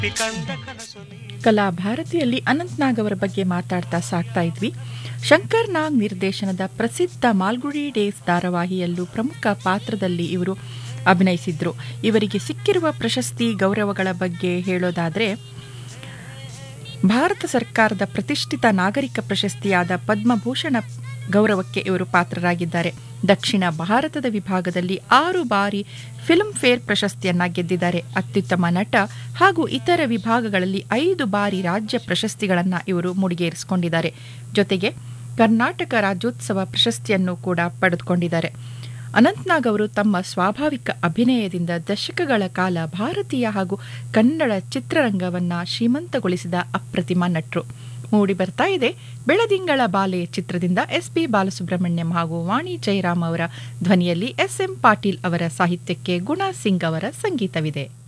ಕಲಾ ಭಾರತಿಯಲ್ಲಿ ಅನಂತ್ನಾಗ್ ಅವರ ಬಗ್ಗೆ ಮಾತಾಡ್ತಾ ಸಾಕ್ತಾ ಇದ್ವಿ ಶಂಕರ್ ನಾಗ್ ನಿರ್ದೇಶನದ ಪ್ರಸಿದ್ಧ ಮಾಲ್ಗುಡಿ ಡೇಸ್ ಧಾರಾವಾಹಿಯಲ್ಲೂ ಪ್ರಮುಖ ಪಾತ್ರದಲ್ಲಿ ಇವರು ಅಭಿನಯಿಸಿದ್ರು ಇವರಿಗೆ ಸಿಕ್ಕಿರುವ ಪ್ರಶಸ್ತಿ ಗೌರವಗಳ ಬಗ್ಗೆ ಹೇಳೋದಾದ್ರೆ ಭಾರತ ಸರ್ಕಾರದ ಪ್ರತಿಷ್ಠಿತ ನಾಗರಿಕ ಪ್ರಶಸ್ತಿಯಾದ ಪದ್ಮಭೂಷಣ ಗೌರವಕ್ಕೆ ಇವರು ಪಾತ್ರರಾಗಿದ್ದಾರೆ ದಕ್ಷಿಣ ಭಾರತದ ವಿಭಾಗದಲ್ಲಿ ಆರು ಬಾರಿ ಫಿಲ್ಮ್ ಫೇರ್ ಪ್ರಶಸ್ತಿಯನ್ನ ಗೆದ್ದಿದ್ದಾರೆ ಅತ್ಯುತ್ತಮ ನಟ ಹಾಗೂ ಇತರ ವಿಭಾಗಗಳಲ್ಲಿ ಐದು ಬಾರಿ ರಾಜ್ಯ ಪ್ರಶಸ್ತಿಗಳನ್ನು ಇವರು ಮುಡಿಗೇರಿಸಿಕೊಂಡಿದ್ದಾರೆ ಜೊತೆಗೆ ಕರ್ನಾಟಕ ರಾಜ್ಯೋತ್ಸವ ಪ್ರಶಸ್ತಿಯನ್ನು ಕೂಡ ಪಡೆದುಕೊಂಡಿದ್ದಾರೆ ಅನಂತ್ನಾಗ್ ಅವರು ತಮ್ಮ ಸ್ವಾಭಾವಿಕ ಅಭಿನಯದಿಂದ ದಶಕಗಳ ಕಾಲ ಭಾರತೀಯ ಹಾಗೂ ಕನ್ನಡ ಚಿತ್ರರಂಗವನ್ನ ಶ್ರೀಮಂತಗೊಳಿಸಿದ ಅಪ್ರತಿಮ ನಟರು ಮೂಡಿ ಬರ್ತಾ ಇದೆ ಬೆಳದಿಂಗಳ ಬಾಲೆ ಚಿತ್ರದಿಂದ ಎಸ್ ಪಿ ಬಾಲಸುಬ್ರಹ್ಮಣ್ಯಂ ಹಾಗೂ ವಾಣಿ ಜಯರಾಮ್ ಅವರ ಧ್ವನಿಯಲ್ಲಿ ಎಸ್ ಎಂ ಪಾಟೀಲ್ ಅವರ ಸಾಹಿತ್ಯಕ್ಕೆ ಗುಣಾ ಸಿಂಗ್ ಅವರ ಸಂಗೀತವಿದೆ